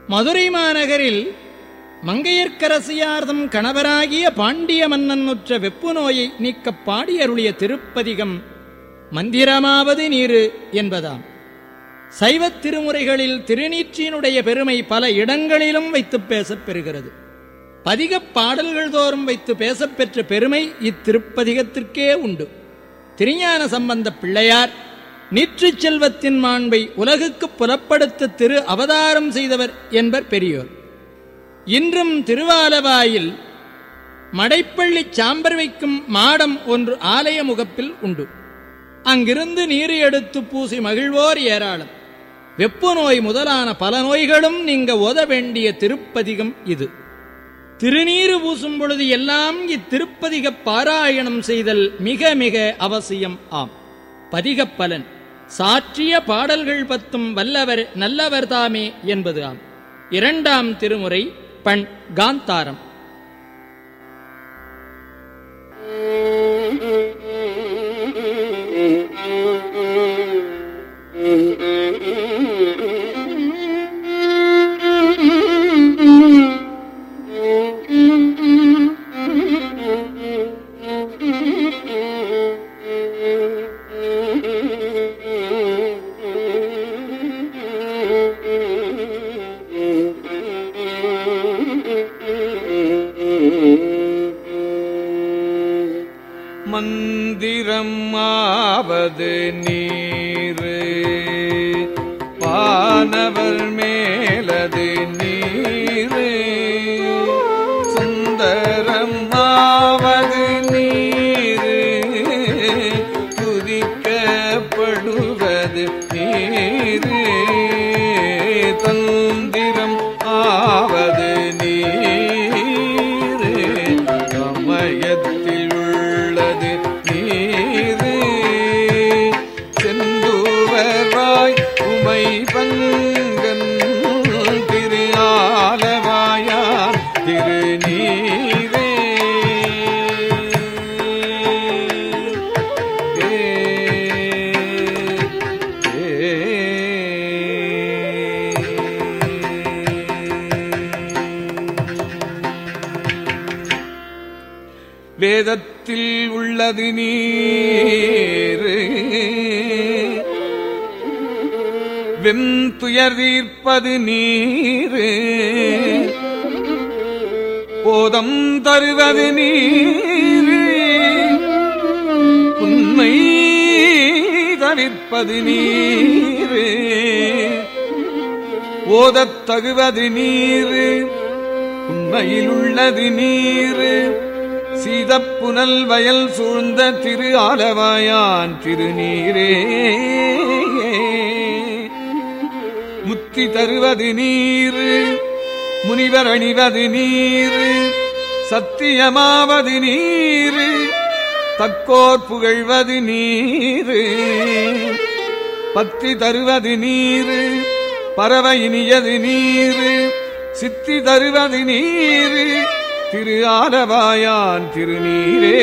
மதுரை மாநகரில் மங்கையர்க்கரசியார்தம் கணவராகிய பாண்டிய மன்னன் உற்ற வெப்பு நோயை நீக்கப் பாடியருளிய திருப்பதிகம் மந்திரமாவது நீரு என்பதாம் சைவத் திருமுறைகளில் திருநீற்றினுடைய பெருமை பல இடங்களிலும் வைத்துப் பேசப் பெறுகிறது பதிகப் பாடல்கள் தோறும் வைத்து பேசப் பெற்ற பெருமை இத்திருப்பதிகத்திற்கே உண்டு திருஞான சம்பந்த பிள்ளையார் நீற்றுச் செல்வத்தின் மாண்பை உலகுக்குப் புலப்படுத்த திரு அவதாரம் செய்தவர் என்பர் பெரியோர் இன்றும் திருவாலவாயில் மடைப்பள்ளி சாம்பர் வைக்கும் மாடம் ஒன்று ஆலய முகப்பில் உண்டு அங்கிருந்து நீர் எடுத்து பூசி மகிழ்வோர் ஏராளம் வெப்பு நோய் முதலான பல நோய்களும் நீங்க ஓத வேண்டிய திருப்பதிகம் இது திருநீறு பூசும் பொழுது எல்லாம் இத்திருப்பதிக பாராயணம் செய்தல் மிக மிக அவசியம் ஆம் பதிகப் பலன் சாற்றிய பாடல்கள் பத்தும் வல்லவர் நல்லவர் தாமே என்பது ஆம் இரண்டாம் திருமுறை பண் காந்தாரம் மந்திரம் ஆவது நீரு வானவர் மேலது நீரு சுந்தரம் ஆவது நீரு துதிக்கப்படுவது நீரு தந்திரம் ஆவது நீரு சமயத்தில் உள்ளது நீரு செந்துவராய் உமை பங்கன் திரு ஆலவாயார் திருநீரே வேதத்தில் உள்ளது நீரு வெந்துயர் தீர்ப்பது நீரு போதம் தருவது நீரு உண்மை தவிர்ப்பது நீரு ஓதத் தகுவது நீரு உண்மையில் உள்ளது நீரு சீதப்புனல் வயல் சூழ்ந்த திரு ஆலவாயான் திருநீரே முத்தி தருவது நீரு முனிவர் அணிவது நீரு சத்தியமாவது நீரு தக்கோர் புகழ்வது நீரு பத்தி தருவது நீரு பறவ இனியது நீரு சித்தி தருவது நீரு திரு ஆலவாயான் திருநீரே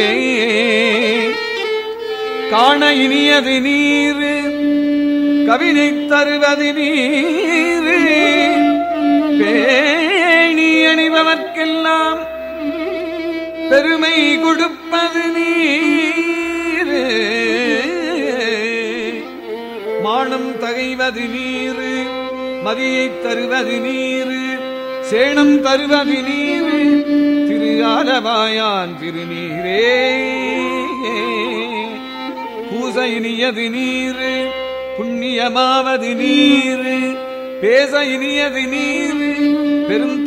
காண இனியது நீரு கவிதை தருவது நீரு பேணி அணிபவர்க்கெல்லாம் பெருமை கொடுப்பது நீரு மானம் தகைவது நீரு மதியை தருவது நீரு சேணம் தருவது நீரு திரு ஆலவாயான் திருநீரே பூச இனியது நீரு புண்ணியமாவது நீரு பேச இனியது நீரு பெரும்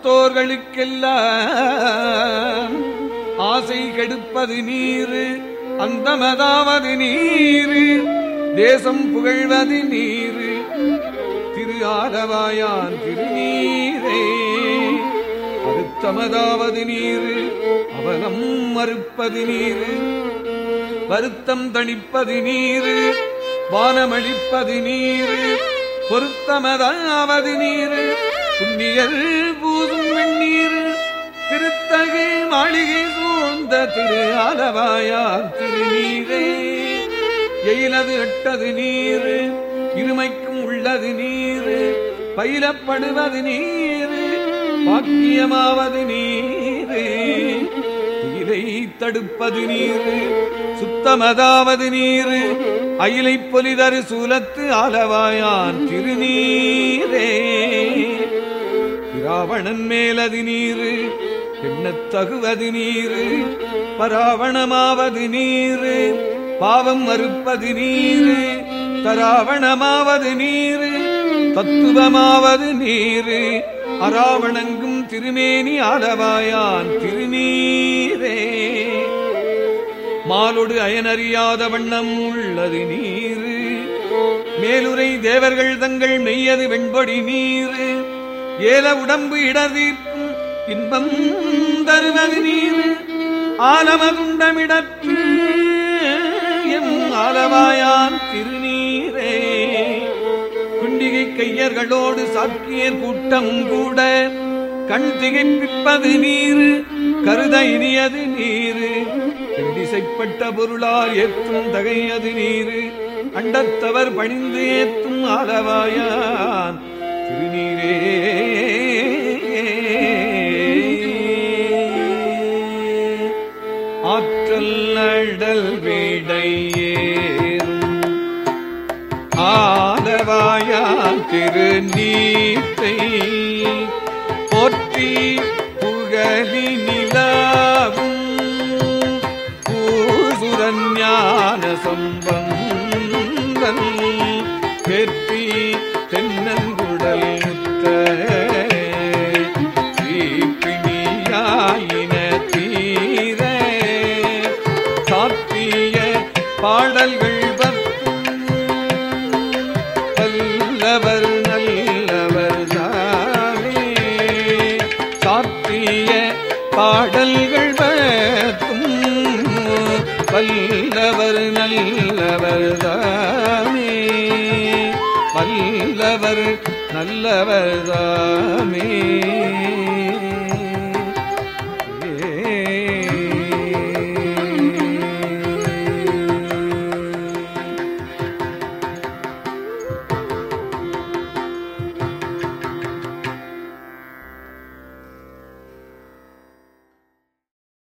தவத்தோர்களுக்கெல்லாம் ஆசை கெடுப்பது நீரு அந்தமதாவது நீரு தேசம் புகழ்வது நீரு திரு ஆலவாயான் திருநீரே அறுத்தமதாவது நீரு அவலம் மறுப்பது நீரு வருத்தம் தணிப்பது நீரு வானமளிப்பது நீரு பொருத்தமதாவது நீரு புண்ணியர் பூதும் வெண்ணீர் திருத்தகு மாளிகை சூழ்ந்த திரு ஆலவாயார் திருநீரே எயிலது எட்டது நீரு இருமைக்கும் உள்ளது நீரு பயிலப்படுவது நீர் பாக்கியமாவது நீர் இதை தடுப்பது நீர் சுத்தமதாவது நீர் அயிலை பொலிதரு சூலத்து ஆலவாயான் திருநீரே ராவணன் மேலது நீரு எண்ணத் தகுவது நீரு பராவணமாவது நீரு பாவம் மறுப்பது நீரு தராவணமாவது நீரு தத்துவமாவது நீரு அராவணங்கும் திருமேனி ஆலவாயான் திருநீரே மாலொடு அயனறியாத வண்ணம் உள்ளது நீரு மேலுரை தேவர்கள் தங்கள் மெய்யது வெண்பொடி நீரு ஏல உடம்பு இடதீர்க்கும் இன்பம் தருவது நீரு ஆலமதுண்டமிடற்று எம் ஆலவாயான் திருநீரே குண்டிகை கையர்களோடு சாக்கியர் கூட்டம் கூட கண் திகைப்பிப்பது நீரு கருத இனியது நீரு திசைப்பட்ட பொருளால் ஏத்தும் தகையது நீரு அண்டத்தவர் பணிந்து ஏத்தும் ஆலவாயான் திருநீரே ஆற்றல் அடல் விடையேறும் ஆலவாயான் திருநீத்தை போற்றி புகழி நிலாவும் பூசுரன் ஞான சம்பந்தன் வெற்றி தென்னங்குடல் முத்த தீப்பிணியாயின தீர சாத்திய பாடல்கள் பத்தும் வல்லவர் நல்லவர் தானே சாத்திய பாடல்கள் பத்தும் வல்லவர் நல்லவர் தானே வல்லவர் நல்லவர் தாமே